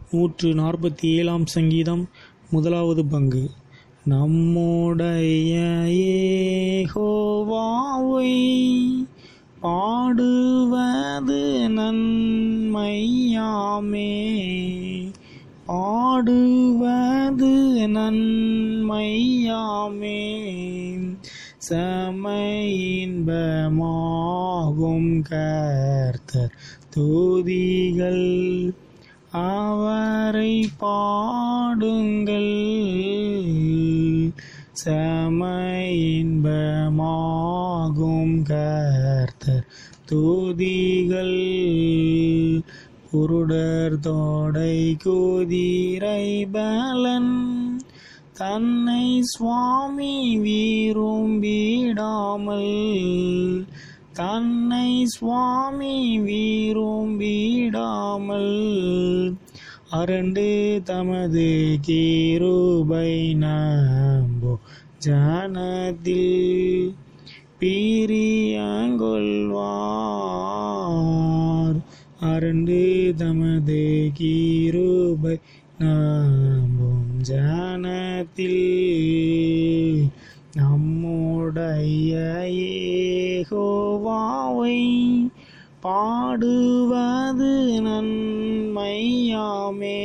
நூற்று நாற்பத்தி ஏழாம் சங்கீதம் முதலாவது பங்கு நம்முடைய ஏகோவாவை பாடுவது நன்மையாமே பாடுவது நன்மையாமே செமையின்பமாகும் கர்த்தர் தூதிகள் அவரை பாடுங்கள் செமையின்பமாகும் கர்த்தர் தூதிகள் குருடர் தோடை குதிரை பலன் தன்னை சுவாமி விரும்பிடாமல் தன்னை சுவாமி விரும்பிடாமல் அரண்டு தமது கீருபை நம்போ ஜானத்தில் பிரியங்கொள்வார் அரண்டு தமது கீருபை நம்பும் ஜானத்தில் நம்முடைய ஏகோவாவை பாடுவது நன்மையாமே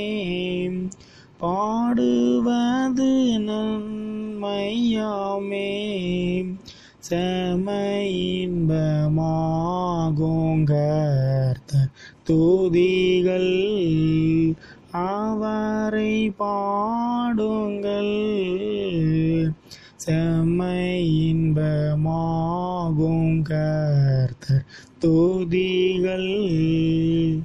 பாடுவது நன்மையாமே செமையின்பமாகுங்கர்த்த தூதிகள் அவரை பாடுங்கள் செம்மையின்பமாகும் கர்த்தர் தூதிகள்